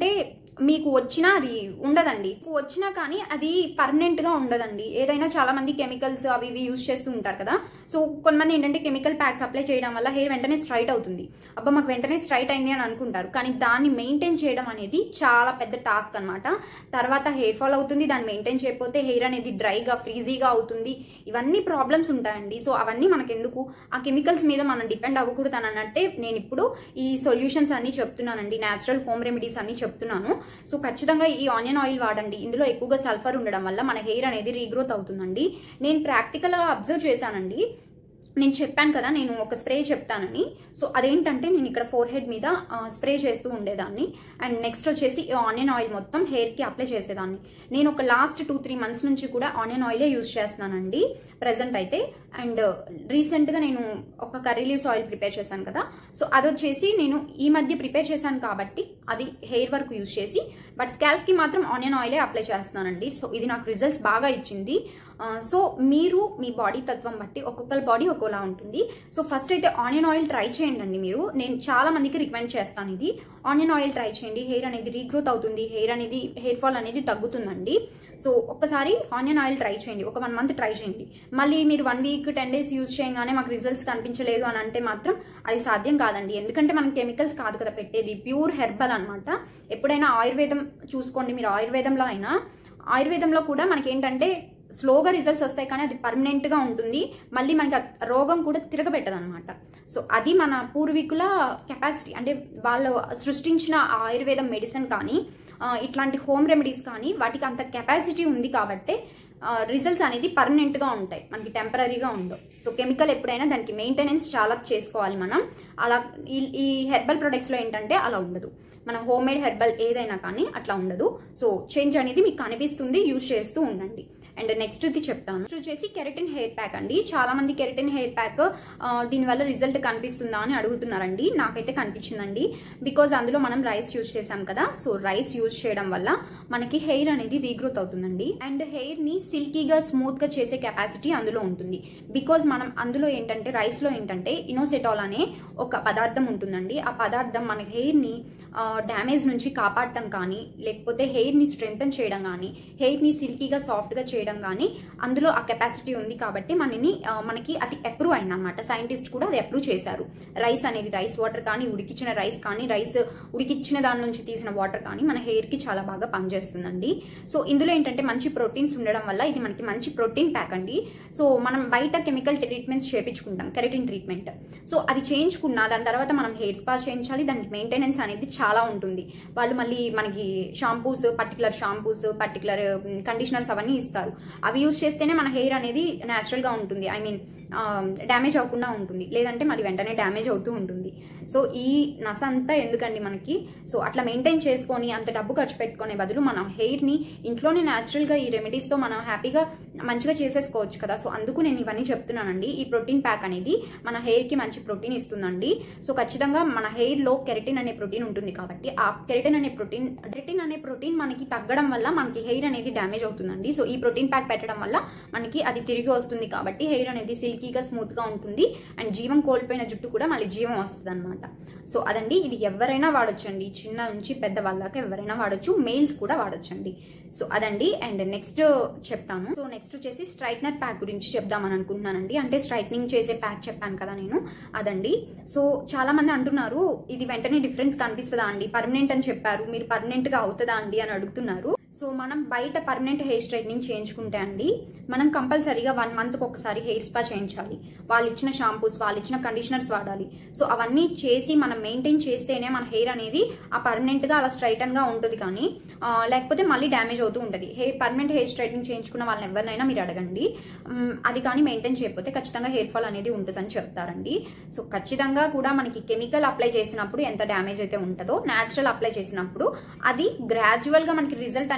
మీకు వచ్చినా అది ఉండదండి మీకు వచ్చినా కానీ అది పర్మనెంట్ గా ఉండదండి ఏదైనా చాలా మంది కెమికల్స్ అవి ఇవి యూజ్ చేస్తూ ఉంటారు కదా సో కొంతమంది ఏంటంటే కెమికల్ ప్యాక్స్ అప్లై చేయడం వల్ల హెయిర్ వెంటనే స్ట్రైట్ అవుతుంది అబ్బా మాకు వెంటనే స్ట్రైట్ అయింది అని అనుకుంటారు కానీ దాన్ని మెయింటైన్ చేయడం అనేది చాలా పెద్ద టాస్క్ అన్నమాట తర్వాత హెయిర్ ఫాల్ అవుతుంది దాన్ని మెయింటైన్ చేయకపోతే హెయిర్ అనేది డ్రైగా ఫ్రీజీగా అవుతుంది ఇవన్నీ ప్రాబ్లమ్స్ ఉంటాయండి సో అవన్నీ మనకెందుకు ఆ కెమికల్స్ మీద మనం డిపెండ్ అవ్వకూడదు అని అన్నట్టే నేను ఇప్పుడు ఈ సొల్యూషన్స్ అన్ని చెప్తున్నానండి న్యాచురల్ హోమ్ రెమెడీస్ అన్ని చెప్తున్నాను సో ఖచ్చితంగా ఈ ఆనియన్ ఆయిల్ వాడండి ఇందులో ఎక్కువగా సల్ఫర్ ఉండడం వల్ల మన హెయిర్ అనేది రీగ్రోత్ అవుతుందండి నేను ప్రాక్టికల్గా అబ్జర్వ్ చేశానండి నేను చెప్పాను కదా నేను ఒక స్ప్రే చెప్తానని సో అదేంటంటే నేను ఇక్కడ ఫోర్ హెడ్ మీద స్ప్రే చేస్తూ ఉండేదాన్ని అండ్ నెక్స్ట్ వచ్చేసి ఈ ఆనియన్ ఆయిల్ మొత్తం హెయిర్ కి అప్లై చేసేదాన్ని నేను ఒక లాస్ట్ టూ త్రీ మంత్స్ నుంచి కూడా ఆనియన్ ఆయిలే యూజ్ చేస్తున్నానండి ప్రెసెంట్ అయితే అండ్ రీసెంట్ గా నేను ఒక కర్రీ లీవ్స్ ఆయిల్ ప్రిపేర్ చేశాను కదా సో అది వచ్చేసి నేను ఈ మధ్య ప్రిపేర్ చేశాను కాబట్టి అది హెయిర్ వరకు యూజ్ చేసి బట్ స్కాల్ఫ్ కి మాత్రం ఆనియన్ ఆయిలే అప్లై చేస్తున్నానండి సో ఇది నాకు రిజల్ట్స్ బాగా ఇచ్చింది ఆ, సో మీరు మీ బాడీ తత్వం బట్టి ఒక్కొక్కరి బాడీ ఒక్కోలా ఉంటుంది సో ఫస్ట్ అయితే ఆనియన్ ఆయిల్ ట్రై చేయండి అండి మీరు నేను చాలా మందికి రికమెండ్ చేస్తాను ఇది ఆనియన్ ఆయిల్ ట్రై చేయండి హెయిర్ అనేది రీగ్రోత్ అవుతుంది హెయిర్ అనేది హెయిర్ ఫాల్ అనేది తగ్గుతుందండి సో ఒక్కసారి ఆనియన్ ఆయిల్ ట్రై చేయండి ఒక వన్ మంత్ ట్రై చేయండి మళ్ళీ మీరు one week ten days use చేయగానే మాకు రిజల్ట్స్ కనిపించలేదు అని అంటే మాత్రం అది సాధ్యం కాదండి ఎందుకంటే మనం కెమికల్స్ కాదు కదా పెట్టేది ప్యూర్ హెర్బల్ అన్నమాట ఎప్పుడైనా ఆయుర్వేదం చూసుకోండి మీరు ఆయుర్వేదంలో అయినా ఆయుర్వేదంలో కూడా మనకి ఏంటంటే స్లోగా రిజల్ట్స్ వస్తాయి కానీ అది పర్మనెంట్ గా ఉంటుంది మళ్ళీ మనకి ఆ రోగం కూడా తిరగబెట్టదు అనమాట సో అది మన పూర్వీకుల కెపాసిటీ అంటే వాళ్ళు సృష్టించిన ఆ ఆయుర్వేదం మెడిసిన్ కానీ ఆ, ఇట్లాంటి హోమ్ రెమెడీస్ కానీ వాటికి అంత కెపాసిటీ ఉంది కాబట్టే రిజల్ట్స్ అనేది పర్మనెంట్ గా ఉంటాయి మనకి టెంపరీగా ఉండవు సో కెమికల్ ఎప్పుడైనా దానికి మెయింటెనెన్స్ చాలా చేసుకోవాలి మనం అలా ఈ- ఈ హెర్బల్ ప్రొడక్ట్స్ లో ఏంటంటే అలా ఉండదు మన హోమ్ మేడ్ హెర్బల్ ఏదైనా కానీ అట్లా ఉండదు సో చేంజ్ అనేది మీకు కనిపిస్తుంది యూజ్ చేస్తూ ఉండండి అండ్ నెక్స్ట్ ఇది చెప్తాను నెక్స్ట్ వచ్చేసి కెరటిన్ హెయిర్ ప్యాక్ అండి చాలా మంది కెరటిన్ హెయిర్ ప్యాక్ దీనివల్ల రిజల్ట్ కనిపిస్తుందా అని అడుగుతున్నారండి నాకైతే కనిపించిందండి బికాజ్ అందులో మనం రైస్ యూజ్ చేసాం కదా సో రైస్ యూజ్ చేయడం వల్ల మనకి హెయిర్ అనేది రీగ్రోత్ అవుతుందండి అండ్ హెయిర్ ని సిల్కీగా స్మూత్ గా చేసే కెపాసిటీ అందులో ఉంటుంది బికాజ్ మనం అందులో ఏంటంటే రైస్ లో ఏంటంటే ఇనోసెటాల్ అనే ఒక పదార్థం ఉంటుందండి ఆ పదార్థం మన హెయిర్ ని డ్యామేజ్ నుంచి కాపాడటం కానీ లేకపోతే హెయిర్ ని స్ట్రెంగ్తన్ చేయడం కానీ హెయిర్ ని సిల్కీగా సాఫ్ట్ గా చేయడం కానీ అందులో ఆ కెపాసిటీ ఉంది కాబట్టి మనని ఆ, మనకి అది అప్రూవ్ అయింది అనమాట సైంటిస్ట్ కూడా అది అప్రూవ్ చేశారు రైస్ అనేది రైస్ వాటర్ కానీ ఉడికించిన రైస్ కానీ రైస్ ఉడికించిన దాని నుంచి తీసిన వాటర్ కానీ మన హెయిర్ కి చాలా బాగా పనిచేస్తుందండి సో ఇందులో ఏంటంటే మంచి ప్రోటీన్స్ ఉండడం వల్ల ఇది మనకి మంచి ప్రోటీన్ ప్యాక్ అండి సో మనం బయట కెమికల్ ట్రీట్మెంట్స్ చేపించుకుంటాం కెరటిన్ ట్రీట్మెంట్ సో అది చేయించుకున్న దాని తర్వాత మనం హెయిర్ స్పా చేయించాలి దానికి మెయింటెనెన్స్ అనేది చాలా ఉంటుంది వాళ్ళు మళ్ళీ మనకి shampoos particular shampoos particular conditioners అవన్నీ ఇస్తారు అవి యూజ్ చేస్తేనే మన హెయిర్ అనేది natural గా ఉంటుంది ఐ మీన్ డ్యామేజ్ అవ్వకుండా ఉంటుంది లేదంటే మళ్ళీ వెంటనే డ్యామేజ్ అవుతూ ఉంటుంది సో ఈ నస అంతా ఎందుకండి మనకి సో అట్లా మెయింటైన్ చేసుకొని అంత డబ్బు ఖర్చు పెట్టుకునే బదులు మన హెయిర్ ని ఇంట్లోనే natural గా ఈ రెమెడీస్ తో మనం హ్యాపీగా మంచిగా చేసేసుకోవచ్చు కదా సో అందుకు నేను ఇవన్నీ చెప్తున్నానండి ఈ ప్రోటీన్ ప్యాక్ అనేది మన హెయిర్ కి మంచి ప్రోటీన్ ఇస్తుందండి సో ఖచ్చితంగా మన హెయిర్ లో కెరటిన్ అనే ప్రోటీన్ ఉంటుంది కాబట్టి ఆ కెరటిన్ అనే ప్రోటీన్ కెరటిన్ అనే ప్రోటీన్ మనకి తగ్గడం వల్ల మనకి హెయిర్ అనేది డ్యామేజ్ అవుతుందండి సో ఈ ప్రోటీన్ ప్యాక్ పెట్టడం వల్ల మనకి అది తిరిగి వస్తుంది కాబట్టి హెయిర్ అనేది సిల్కీగా స్మూత్ గా ఉంటుంది అండ్ జీవం కోల్పోయిన జుట్టు కూడా మళ్ళీ జీవం వస్తుంది అనమాట సో అదండి ఇది ఎవరైనా వాడొచ్చండి చిన్న నుంచి పెద్ద వాళ్ళకి ఎవరైనా వాడొచ్చు మెయిల్స్ కూడా వాడొచ్చండి సో అదండి అండ్ నెక్స్ట్ చెప్తాను సో నెక్స్ట్ వచ్చేసి స్ట్రైట్నర్ ప్యాక్ గురించి చెప్దామని అనుకుంటున్నానండి అంటే స్ట్రైట్నింగ్ చేసే ప్యాక్ చెప్పాను కదా నేను అదండి సో చాలా మంది అంటున్నారు ఇది వెంటనే డిఫరెన్స్ కనిపిస్తుందా అండి పర్మనెంట్ అని చెప్పారు మీరు పర్మనెంట్ గా అవుతుందా అండి అని అడుగుతున్నారు సో మనం బయట పర్మనెంట్ హెయిర్ స్ట్రైట్నింగ్ చేయించుకుంటే అండి మనం కంపల్సరీగా వన్ మంత్కి ఒకసారి హెయిర్ స్పా చేయించాలి వాళ్ళు ఇచ్చిన షాంపూస్ వాళ్ళు ఇచ్చిన కండిషనర్స్ వాడాలి సో అవన్నీ చేసి మనం మెయింటైన్ చేస్తేనే మన హెయిర్ అనేది ఆ పర్మనెంట్ గా అలా స్ట్రైటన్ గా ఉంటుంది కానీ ఆ, లేకపోతే మళ్ళీ డ్యామేజ్ అవుతూ ఉంటుంది హెయిర్ పర్మనెంట్ హెయిర్ స్ట్రైట్నింగ్ చేయించుకున్న వాళ్ళని ఎవరినైనా మీరు అడగండి మ్, అది కానీ మెయింటైన్ చేయకపోతే ఖచ్చితంగా హెయిర్ ఫాల్ అనేది ఉంటుందని చెప్తారండి సో ఖచ్చితంగా కూడా మనకి కెమికల్ అప్లై చేసినప్పుడు ఎంత డ్యామేజ్ అయితే ఉంటుందో న్యాచురల్ అప్లై చేసినప్పుడు అది గ్రాడ్యువల్ గా మనకి రిజల్ట్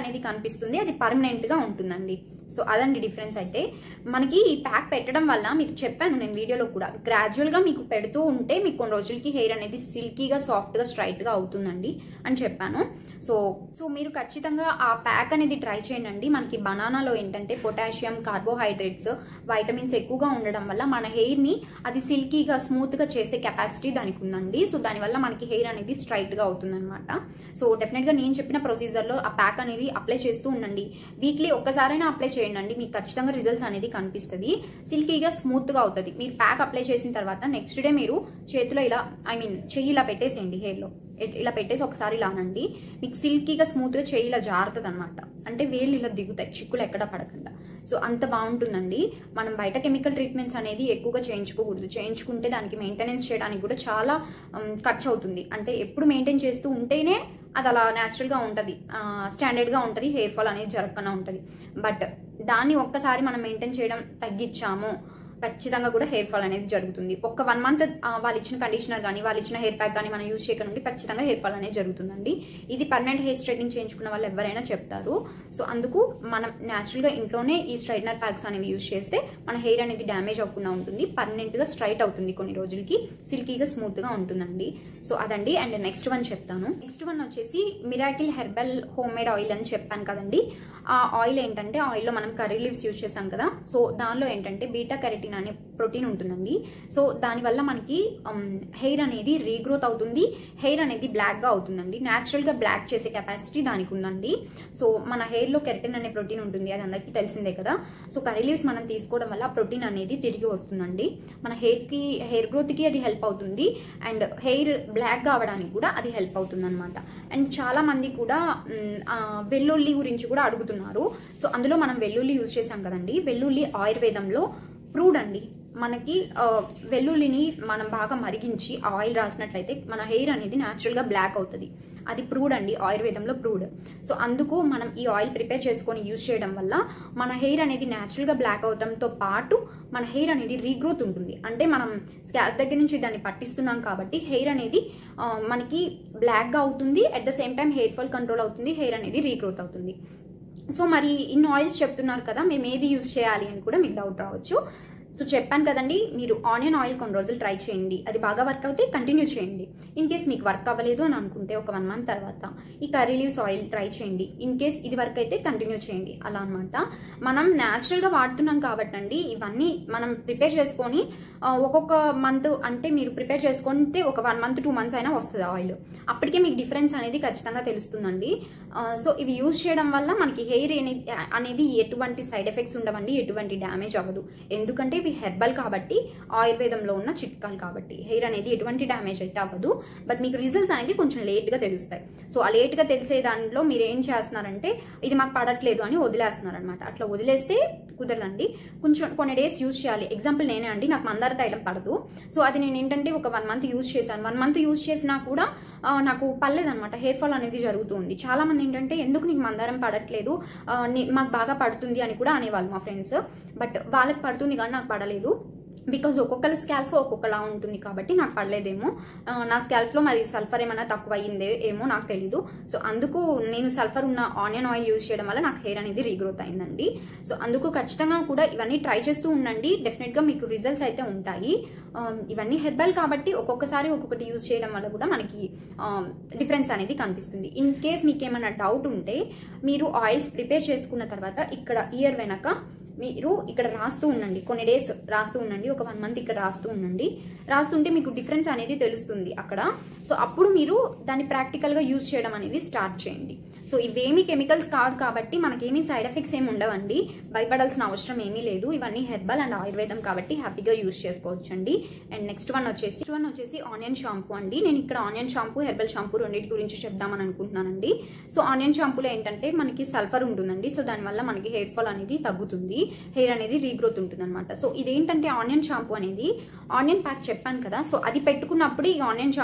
అనేది కనిపిస్తుంది అది పర్మనెంట్ గా ఉంటుందండి సో అదండి డిఫరెన్స్ అయితే మనకి ఈ ప్యాక్ పెట్టడం వల్ల మీకు చెప్పాను నేను వీడియోలో కూడా గ్రాడ్యువల్ గా మీకు పెడుతూ ఉంటే మీకు కొన్ని రోజులకి హెయిర్ అనేది సిల్కీగా సాఫ్ట్ గా స్ట్రైట్ గా అవుతుందండి అని చెప్పాను సో సో మీరు ఖచ్చితంగా ఆ ప్యాక్ అనేది ట్రై చేయండి మనకి బనానాలో ఏంటంటే పొటాషియం కార్బోహైడ్రేట్స్ వైటమిన్స్ ఎక్కువగా ఉండడం వల్ల మన హెయిర్ ని అది సిల్కీగా స్మూత్ గా చేసే కెపాసిటీ దానికి ఉందండి సో దానివల్ల మనకి హెయిర్ అనేది స్ట్రైట్ గా అవుతుంది అనమాట సో డెఫినెట్ గా నేను చెప్పిన ప్రొసీజర్ లో ఆ ప్యాక్ అనేది అప్లై చేస్తూ ఉండండి వీక్లీ ఒక్కసారైనా అప్లై చేయండి మీకు ఖచ్చితంగా రిజల్ట్స్ అనేది కనిపిస్తుంది సిల్కీగా స్మూత్ గా అవుతుంది మీరు ప్యాక్ అప్లై చేసిన తర్వాత నెక్స్ట్ డే మీరు చేతిలో ఇలా ఐ మీన్ చెయ్యి ఇలా పెట్టేసేయండి హెయిర్ లో ఇట్- ఇలా పెట్టేసి ఒకసారి ఇలా అనండి మీకు సిల్కీగా స్మూత్ గా చేయి ఇలా జారుతుంది అనమాట అంటే వేళ్ళు ఇలా దిగుతాయి చిక్కులు ఎక్కడ పడకుండా సో అంత బాగుంటుందండి మనం బయట కెమికల్ ట్రీట్మెంట్స్ అనేది ఎక్కువగా చేయించుకోకూడదు చేయించుకుంటే దానికి మెయింటెనెన్స్ చేయడానికి కూడా చాలా ఉమ్, ఖర్చు అవుతుంది అంటే ఎప్పుడు మెయింటైన్ చేస్తూ ఉంటేనే అది అలా న్యాచురల్గా ఉంటుంది స్టాండర్డ్గా ఉంటుంది హెయిర్ ఫాల్ అనేది జరగకుండా ఉంటుంది బట్ దాన్ని ఒక్కసారి మనం మెయింటైన్ చేయడం తగ్గించాము ఖచ్చితంగా కూడా హెయిర్ ఫాల్ అనేది జరుగుతుంది ఒక వన్ మంత్ వాళ్ళు ఇచ్చిన కండిషనర్ కానీ వాళ్ళు ఇచ్చిన హెయిర్ ప్యాక్ కానీ మనం యూజ్ చేయక నుండి ఖచ్చితంగా హెయిర్ ఫాల్ అనేది జరుగుతుందండి ఇది పర్మనెంట్ హెయిర్ స్ట్రైట్నింగ్ చేయించుకున్న వాళ్ళు ఎవరైనా చెప్తారు సో అందుకు మనం న్యాచురల్గా ఇంట్లోనే ఈ స్ట్రైట్నర్ ప్యాక్స్ అనేవి యూజ్ చేస్తే మన హెయిర్ అనేది డ్యామేజ్ అవ్వకుండా ఉంటుంది పర్మనెంట్గా స్ట్రైట్ అవుతుంది కొన్ని రోజులకి సిల్కీగా స్మూత్గా ఉంటుందండి సో అదండి అండ్ నెక్స్ట్ వన్ చెప్తాను నెక్స్ట్ వన్ వచ్చేసి miracle herbal homemade oil అని చెప్పాను కదండి ఆ ఆయిల్ ఏంటంటే ఆయిల్లో మనం కర్రీ లీవ్స్ యూజ్ చేసాం కదా సో దానిలో ఏంటంటే బీటా కెరటిన్ అనే ప్రోటీన్ ఉంటుందండి సో దానివల్ల మనకి హెయిర్ అనేది రీగ్రోత్ అవుతుంది హెయిర్ అనేది బ్లాక్గా అవుతుందండి న్యాచురల్గా బ్లాక్ చేసే కెపాసిటీ దానికి ఉందండి సో మన హెయిర్లో కెరటిన్ అనే ప్రోటీన్ ఉంటుంది అది అందరికీ తెలిసిందే కదా సో కర్రీ లీవ్స్ మనం తీసుకోవడం వల్ల ప్రోటీన్ అనేది తిరిగి వస్తుందండి మన హెయిర్కి హెయిర్ గ్రోత్కి అది హెల్ప్ అవుతుంది అండ్ హెయిర్ బ్లాక్గా అవడానికి కూడా అది హెల్ప్ అవుతుంది అనమాట అండ్ చాలా మంది కూడా మ్, ఆ, వెల్లుల్లి గురించి కూడా అడుగుతున్నారు సో అందులో మనం వెల్లుల్లి యూజ్ చేసాం కదండి వెల్లుల్లి ఆయుర్వేదంలో ప్రూడ్ అండి మనకి ఆ, వెల్లుల్లిని మనం బాగా మరిగించి ఆయిల్ రాసినట్లయితే మన హెయిర్ అనేది న్యాచురల్గా బ్లాక్ అవుతుంది అది ప్రూడ్ అండి ఆయుర్వేదంలో ప్రూడ్ సో అందుకు మనం ఈ ఆయిల్ ప్రిపేర్ చేసుకొని యూజ్ చేయడం వల్ల మన హెయిర్ అనేది న్యాచురల్గా బ్లాక్ అవడంతో పాటు మన హెయిర్ అనేది రీగ్రోత్ ఉంటుంది అంటే మనం స్కాల్ప్ దగ్గర నుంచి దాన్ని పట్టిస్తున్నాం కాబట్టి హెయిర్ అనేది ఆ, మనకి బ్లాక్గా అవుతుంది at the same time hair fall control అవుతుంది హెయిర్ అనేది రీగ్రోత్ అవుతుంది సో మరి ఇన్ని ఆయిల్స్ చెప్తున్నారు కదా మేము ఏది యూజ్ చేయాలి అని కూడా మీకు డౌట్ రావచ్చు సో చెప్పాను కదండి మీరు ఆనియన్ ఆయిల్ కొన్ని రోజులు ట్రై చేయండి అది బాగా వర్క్ అవుతే కంటిన్యూ చేయండి ఇన్ కేస్ మీకు వర్క్ అవ్వలేదు అని అనుకుంటే ఒక వన్ మంత్ తర్వాత ఈ కర్రీ లీవ్స్ ఆయిల్ ట్రై చేయండి ఇన్ కేస్ ఇది వర్క్ అయితే కంటిన్యూ చేయండి అలా అనమాట మనం న్యాచురల్గా వాడుతున్నాం కాబట్టి అండి ఇవన్నీ మనం ప్రిపేర్ చేసుకొని ఆ, ఒక్కొక్క మంత్ అంటే మీరు ప్రిపేర్ చేసుకుంటే ఒక వన్ మంత్ టూ మంత్స్ అయినా వస్తుంది ఆయిల్ అప్పటికే మీకు డిఫరెన్స్ అనేది ఖచ్చితంగా తెలుస్తుందండి ఆ, సో ఇవి యూజ్ చేయడం వల్ల మనకి హెయిర్ అనేది ఎటువంటి సైడ్ ఎఫెక్ట్స్ ఉండవండి ఎటువంటి డ్యామేజ్ అవ్వదు ఎందుకంటే ఇవి హెర్బల్ కాబట్టి ఆయుర్వేదంలో ఉన్న చిట్కాలు కాబట్టి హెయిర్ అనేది ఎటువంటి డ్యామేజ్ అయితే అవ్వదు బట్ మీకు రిజల్ట్స్ అనేది కొంచెం లేట్గా తెలుస్తాయి సో ఆ లేట్గా తెలిసే దాంట్లో మీరు ఏం చేస్తున్నారంటే ఇది మాకు పడట్లేదు అని వదిలేస్తున్నారు అనమాట అట్లా వదిలేస్తే కుదరదండి కొంచెం కొన్ని డేస్ యూజ్ చేయాలి ఎగ్జాంపుల్ నేనే అండి నాకు మందార తైలం పడదు సో అది నేను ఏంటంటే ఒక వన్ మంత్ యూజ్ చేశాను వన్ మంత్ యూజ్ చేసినా కూడా ఆ, నాకు పర్లేదన్నమాట హెయిర్ ఫాల్ అనేది జరుగుతుంది చాలా మంది ఏంటంటే ఎందుకు నీకు మందారం పడట్లేదు ఆ, నీ- మాకు బాగా పడుతుంది అని కూడా అనేవాళ్ళు మా ఫ్రెండ్స్ బట్ వాళ్ళకి పడుతుంది కానీ నాకు పడలేదు బికాజ్ ఒక్కొక్కరి స్కాల్ఫ్ ఒక్కొక్కలా ఉంటుంది కాబట్టి నాకు పడలేదేమో ఆ, నా స్కాల్ఫ్లో మరి సల్ఫర్ ఏమైనా తక్కువ అయ్యిందే ఏమో నాకు తెలీదు సో అందుకు నేను సల్ఫర్ ఉన్న ఆనియన్ ఆయిల్ యూజ్ చేయడం వల్ల నాకు హెయిర్ అనేది రీగ్రోత్ అయిందండి సో అందుకు ఖచ్చితంగా కూడా ఇవన్నీ ట్రై చేస్తూ ఉండండి డెఫినెట్గా మీకు రిజల్ట్స్ అయితే ఉంటాయి ఆ, ఇవన్నీ హెర్బల్ కాబట్టి ఒక్కొక్కసారి ఒక్కొక్కటి యూజ్ చేయడం వల్ల కూడా మనకి డిఫరెన్స్ అనేది కనిపిస్తుంది ఇన్ కేస్ మీకు ఏమైనా డౌట్ ఉంటే మీరు ఆయిల్స్ ప్రిపేర్ చేసుకున్న తర్వాత ఇక్కడ ఇయర్ వెనక మీరు ఇక్కడ రాస్తూ ఉండండి కొన్ని డేస్ రాస్తూ ఉండండి ఒక వన్ మంత్ ఇక్కడ రాస్తూ ఉండండి రాస్తుంటే మీకు డిఫరెన్స్ అనేది తెలుస్తుంది అక్కడ సో అప్పుడు మీరు దాన్ని ప్రాక్టికల్గా యూజ్ చేయడం అనేది స్టార్ట్ చేయండి సో ఇవేమీ కెమికల్స్ కాదు కాబట్టి మనకేమీ సైడ్ ఎఫెక్ట్స్ ఏమి ఉండవండి భయపడాల్సిన అవసరం ఏమీ లేదు ఇవన్నీ హెర్బల్ అండ్ ఆయుర్వేదం కాబట్టి హ్యాపీగా యూజ్ చేసుకోవచ్చండి అండ్ నెక్స్ట్ వన్ వచ్చేసి నెక్స్ట్ వన్ వచ్చేసి ఆనియన్ షాంపూ అండి నేను ఇక్కడ ఆనియన్ షాంపూ హెర్బల్ షాంపూ రెండింటి గురించి చెప్దామని అనుకుంటున్నానండి సో ఆనియన్ షాంపూలో ఏంటంటే మనకి సల్ఫర్ ఉంటుందండి సో దానివల్ల మనకి హెయిర్ ఫాల్ అనేది తగ్గుతుంది హెయిర్ అనేది రీగ్రోత్ ఉంటుంది అనమాట సో ఇదేంటంటే ఆనియన్ షాంపూ అనేది ఆనియన్ ప్యాక్ చెప్పాను కదా సో అది పెట్టుకున్నప్పుడు ఈ ఆనియన్ షాంపూ అనేది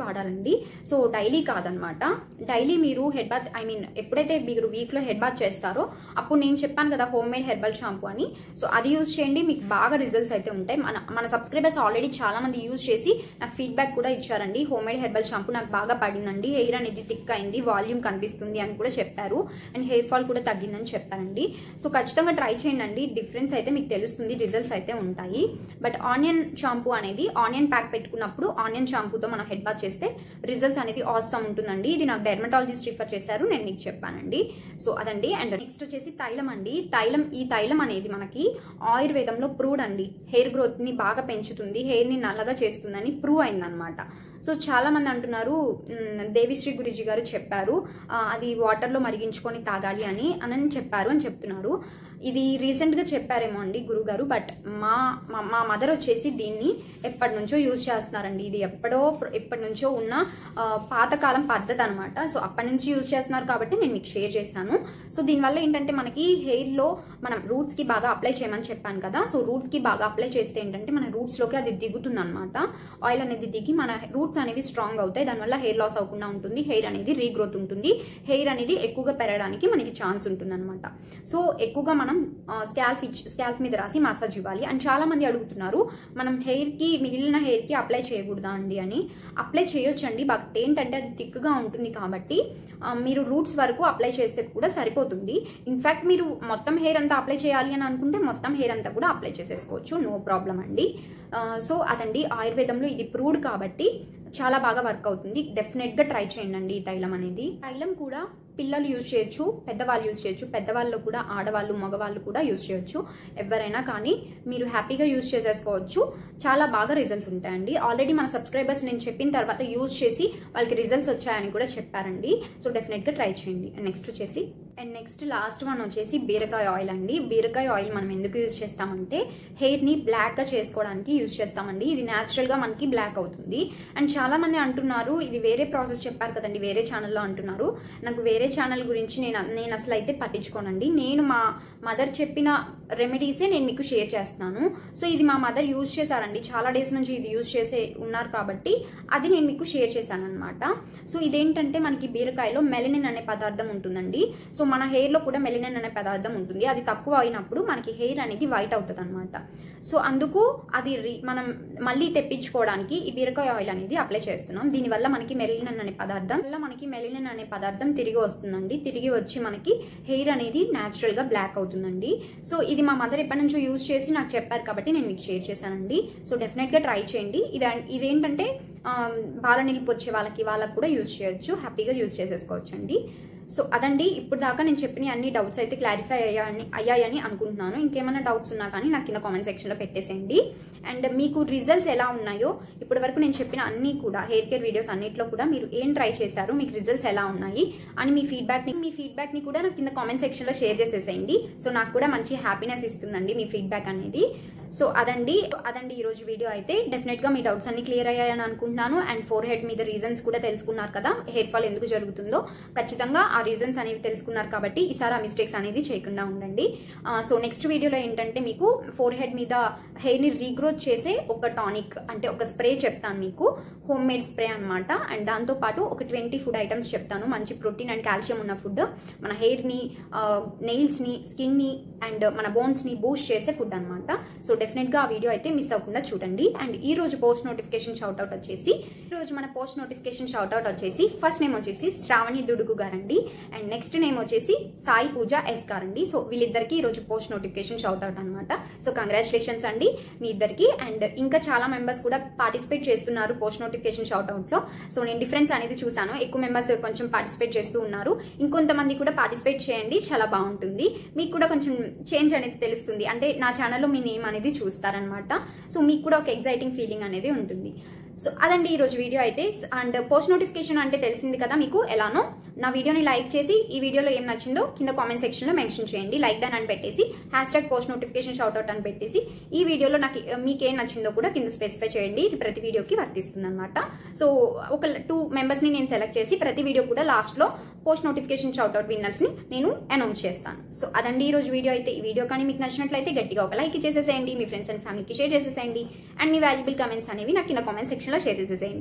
వాడాలండి సో డైలీ కాదనమాట డైలీ మీరు హెడ్ బాత్ ఐ మీన్ ఎప్పుడైతే మీరు వీక్లో హెడ్ బాత్ చేస్తారో అప్పుడు నేను చెప్పాను కదా హోమ్ మేడ్ హెర్బల్ షాంపూ అని సో అది యూజ్ చేయండి మీకు బాగా రిజల్ట్స్ అయితే ఉంటాయి మన మన సబ్స్క్రైబర్స్ ఆల్రెడీ చాలా మంది యూజ్ చేసి నాకు ఫీడ్బ్యాక్ కూడా ఇచ్చారండి హోమ్ మేడ్ హెర్బల్ షాంపూ నాకు బాగా పడిందండి హెయిర్ అనేది థిక్ అయింది వాల్యూమ్ కనిపిస్తుంది అని కూడా చెప్పారు అండ్ హెయిర్ ఫాల్ కూడా తగ్గిందని చెప్పారండి సో ఖచ్చితంగా ట్రై చేయండి డిఫరెన్స్ అయితే మీకు తెలుస్తుంది రిజల్ట్స్ అయితే ఉంటాయి బట్ ఆనియన్ షాంపూ అనేది ఆనియన్ ప్యాక్ పెట్టుకున్నప్పుడు ఆనియన్ షాంపూతో మనం హెడ్ బాత్ చేస్తే రిజల్ట్స్ అనేది ఆసమ్ ఉంటుందండి ఇది నాకు డెర్మటాలజిస్ట్ రిఫర్ చేశారు నేను మీకు చెప్పానండి సో అదండి అండ్ నెక్స్ట్ వచ్చేసి తైలం అండి తైలం ఈ తైలం అనేది మనకి ఆయుర్వేదంలో ప్రూవ్డ్ అండి హెయిర్ గ్రోత్ ని బాగా పెంచుతుంది హెయిర్ ని నల్లగా చేస్తుందని ప్రూవ్ అయిందనమాట సో చాలా మంది అంటున్నారు మ్, దేవిశ్రీ గురుజీ గారు చెప్పారు ఆ, అది వాటర్లో మరిగించుకొని తాగాలి అని అని చెప్పారు అని చెప్తున్నారు ఇది రీసెంట్గా చెప్పారేమో అండి గురుగారు బట్ మా మా- మా మదర్ వచ్చేసి దీన్ని ఎప్పటి నుంచో యూజ్ చేస్తున్నారండి ఇది ఎప్పుడో ఎప్పటి నుంచో ఉన్న ఆ, పాతకాలం పద్ధతి అనమాట సో అప్పటి నుంచి యూజ్ చేస్తున్నారు కాబట్టి నేను మీకు షేర్ చేశాను సో దీనివల్ల ఏంటంటే మనకి హెయిర్లో మనం రూట్స్కి బాగా అప్లై చేయమని చెప్పాను కదా సో రూట్స్కి బాగా అప్లై చేస్తే ఏంటంటే మన రూట్స్లోకి అది దిగుతుంది అనమాట ఆయిల్ అనేది దిగి మన రూట్స్ అనేవి స్ట్రాంగ్ అవుతాయి దానివల్ల హెయిర్ లాస్ అవ్వకుండా ఉంటుంది హెయిర్ అనేది రీగ్రోత్ ఉంటుంది హెయిర్ అనేది ఎక్కువగా పెరగడానికి మనకి ఛాన్స్ ఉంటుంది అనమాట సో ఎక్కువగా మనం స్కాల్ఫ్ ఇచ్చి స్కాల్ఫ్ మీద రాసి మసాజ్ ఇవ్వాలి అండ్ చాలా మంది అడుగుతున్నారు మనం హెయిర్ కి మిగిలిన హెయిర్ కి అప్లై చేయకూడదా అండి అని అప్లై చేయొచ్చండి బట్ ఏంటంటే అది థిక్గా ఉంటుంది కాబట్టి ఆ, మీరు రూట్స్ వరకు అప్లై చేస్తే కూడా సరిపోతుంది ఇన్ఫాక్ట్ మీరు మొత్తం హెయిర్ అంతా అప్లై చేయాలి అని అనుకుంటే మొత్తం హెయిర్ అంతా కూడా అప్లై చేసేసుకోవచ్చు నో ప్రాబ్లం అండి ఆ, సో అదండి ఆయుర్వేదంలో ఇది ప్రూవ్డ్ కాబట్టి చాలా బాగా వర్క్ అవుతుంది డెఫినెట్ గా ట్రై చేయండి అండి ఈ తైలం అనేది తైలం కూడా పిల్లలు యూజ్ చేయొచ్చు పెద్దవాళ్ళు యూజ్ చేయొచ్చు పెద్దవాళ్ళు కూడా ఆడవాళ్ళు మగవాళ్ళు కూడా యూజ్ చేయొచ్చు ఎవరైనా కానీ మీరు హ్యాపీగా యూజ్ చేసేసుకోవచ్చు చాలా బాగా రిజల్ట్స్ ఉంటాయండి ఆల్రెడీ మన సబ్స్క్రైబర్స్ నేను చెప్పిన తర్వాత యూజ్ చేసి వాళ్ళకి రిజల్ట్స్ వచ్చాయని కూడా చెప్పారండి సో డెఫినెట్గా ట్రై చేయండి అండ్ నెక్స్ట్ వచ్చేసి అండ్ నెక్స్ట్ లాస్ట్ వన్ వచ్చేసి బీరకాయ ఆయిల్ అండి బీరకాయ ఆయిల్ మనం ఎందుకు యూజ్ చేస్తామంటే హెయిర్ ని బ్లాక్ గా చేసుకోవడానికి యూజ్ చేస్తామండి ఇది న్యాచురల్ గా మనకి బ్లాక్ అవుతుంది అండ్ చాలా మంది అంటున్నారు ఇది వేరే ప్రాసెస్ చెప్పారు కదండి వేరే ఛానల్లో అంటున్నారు నాకు వేరే ఛానల్ గురించి నేను నేను అసలు అయితే పట్టించుకోనండి నేను మా మదర్ చెప్పిన రెమెడీసే నేను మీకు షేర్ చేస్తున్నాను సో ఇది మా మదర్ యూజ్ చేశారండి చాలా డేస్ నుంచి ఇది యూజ్ చేసే ఉన్నారు కాబట్టి అది నేను మీకు షేర్ చేశాను అనమాట సో ఇదేంటంటే మనకి బీరకాయలో మెలనిన్ అనే పదార్థం ఉంటుందండి సో మన హెయిర్ లో కూడా మెలనిన్ అనే పదార్థం ఉంటుంది అది తక్కువ అయినప్పుడు మనకి హెయిర్ అనేది వైట్ అవుతుంది అనమాట సో అందుకు అది రి- మనం మళ్ళీ తెప్పించుకోవడానికి ఈ బీరకాయ ఆయిల్ అనేది అప్లై చేస్తున్నాం దీనివల్ల మనకి మెలినిన్ అనే పదార్థం వల్ల మనకి మెలినిన్ అనే పదార్థం తిరిగి వస్తుందండి తిరిగి వచ్చి మనకి హెయిర్ అనేది న్యాచురల్ గా బ్లాక్ అవుతుందండి సో ఇది మా మదర్ ఎప్పటి నుంచో యూజ్ చేసి నాకు చెప్పారు కాబట్టి నేను మీకు షేర్ చేశానండి సో డెఫినెట్ గా ట్రై చేయండి ఇది ఇదేంటంటే ఆమ్, బాల నిలుపు వచ్చే వాళ్ళకి వాళ్ళకి కూడా యూజ్ చేయొచ్చు హ్యాపీగా యూజ్ చేసేసుకోవచ్చు అండి సో అదండి ఇప్పుడు దాకా నేను చెప్పిన అన్ని డౌట్స్ అయితే క్లారిఫై అయ్యాయని అయ్యాయని అనుకుంటున్నాను ఇంకేమైనా డౌట్స్ ఉన్నా కానీ నాకు కింద కామెంట్ సెక్షన్లో పెట్టేసేయండి అండ్ మీకు రిజల్ట్స్ ఎలా ఉన్నాయో ఇప్పటి వరకు నేను చెప్పిన అన్ని కూడా హెయిర్ కేర్ వీడియోస్ అన్నిట్లో కూడా మీరు ఏం ట్రై చేశారు మీకు రిజల్ట్స్ ఎలా ఉన్నాయి అని మీ ఫీడ్బ్యాక్ ని మీ ఫీడ్బ్యాక్ ని కూడా నాకు కింద కామెంట్ సెక్షన్ లో షేర్ చేసేసేయండి సో నాకు కూడా మంచి హ్యాపీనెస్ ఇస్తుందండి మీ ఫీడ్బ్యాక్ అనేది సో అదండి అదండి ఈ రోజు వీడియో అయితే డెఫినెట్ గా మీ డౌట్స్ అన్ని క్లియర్ అయ్యాయని అనుకుంటున్నాను అండ్ ఫోర్ హెడ్ మీద రీజన్స్ కూడా తెలుసుకున్నారు కదా హెయిర్ ఫాల్ ఎందుకు జరుగుతుందో ఖచ్చితంగా ఆ రీజన్స్ అనేవి తెలుసుకున్నారు కాబట్టి ఈసారి ఆ మిస్టేక్స్ అనేది చేయకుండా ఉండండి సో నెక్స్ట్ వీడియోలో ఏంటంటే మీకు ఫోర్ హెడ్ మీద హెయిర్ ని రీగ్రోత్ చేసే ఒక టానిక్ అంటే ఒక స్ప్రే చెప్తాను మీకు హోమ్ మేడ్ స్ప్రే అనమాట అండ్ దాంతో పాటు ఒక ట్వంటీ ఫుడ్ ఐటమ్స్ చెప్తాను మంచి ప్రోటీన్ అండ్ కాల్షియం ఉన్న ఫుడ్ మన హెయిర్ ని నెయిల్స్ ని స్కిన్ ని అండ్ మన బోన్స్ ని బూస్ట్ చేసే ఫుడ్ అనమాట సో డెఫినెట్ గా ఆ వీడియో అయితే మిస్ అవ్వకుండా చూడండి అండ్ ఈ రోజు పోస్ట్ నోటిఫికేషన్ షౌట్ అవుట్ వచ్చేసి ఈ రోజు మన పోస్ట్ నోటిఫికేషన్ షౌట్ అవుట్ వచ్చేసి ఫస్ట్ నేమ్ వచ్చేసి శ్రావణి డుడుగు గారండి అండ్ నెక్స్ట్ నేమ్ వచ్చేసి సాయి పూజ ఎస్ గారండి సో వీళ్ళిద్దరికి ఈ రోజు పోస్ట్ నోటిఫికేషన్ షౌట్ అవుట్ అనమాట సో కంగ్రాచులేషన్స్ అండి మీ ఇద్దరికి అండ్ ఇంకా చాలా మెంబర్స్ కూడా పార్టిసిపేట్ చేస్తున్నారు పోస్ట్ నోటిఫికేషన్ షౌట్ అవుట్ లో సో నేను డిఫరెన్స్ అనేది చూసాను ఎక్కువ మెంబర్స్ కొంచెం పార్టిసిపేట్ చేస్తూ ఉన్నారు ఇంకొంతమంది కూడా పార్టిసిపేట్ చేయండి చాలా బాగుంటుంది మీకు కూడా కొంచెం చేంజ్ అనేది తెలుస్తుంది అంటే నా ఛానల్లో మీ నేమ్ అనేది చూస్తారనమాట సో మీకు కూడా ఒక ఎగ్జైటింగ్ ఫీలింగ్ అనేది ఉంటుంది సో అదండి ఈ రోజు వీడియో అయితే అండ్ పోస్ట్ నోటిఫికేషన్ అంటే తెలిసింది కదా మీకు ఎలానో నా వీడియోని లైక్ చేసి ఈ వీడియోలో ఏం నచ్చిందో కింద కామెంట్ సెక్షన్ లో మెన్షన్ చేయండి లైక్ డన్ అని పెట్టేసి hashtag post notification shout out అని పెట్టేసి ఈ వీడియోలో నాకు మీకు ఏం నచ్చిందో కూడా కింద స్పెసిఫై చేయండి ఇది ప్రతి వీడియోకి వర్తిస్తుంది అనమాట సో ఒక టూ మెంబర్స్ ని నేను సెలెక్ట్ చేసి ప్రతి వీడియో కూడా లాస్ట్ లో post notification shout out winners ని నేను అనౌన్స్ చేస్తాను సో అదండి ఈ రోజు వీడియో అయితే ఈ వీడియో కానీ మీకు నచ్చినట్లయితే గట్టిగా ఒక లైక్ చేసేసేయండి మీ ఫ్రెండ్స్ అండ్ ఫ్యామిలీకి షేర్ చేసేసేయండి అండ్ మీ వాల్యుబుల్ కమెంట్స్ అనేవి నాకు కింద కామెంట్ సెక్షన్ లో షేర్ చేసేసేయండి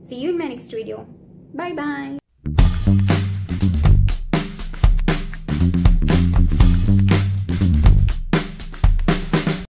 see you in my next video bye bye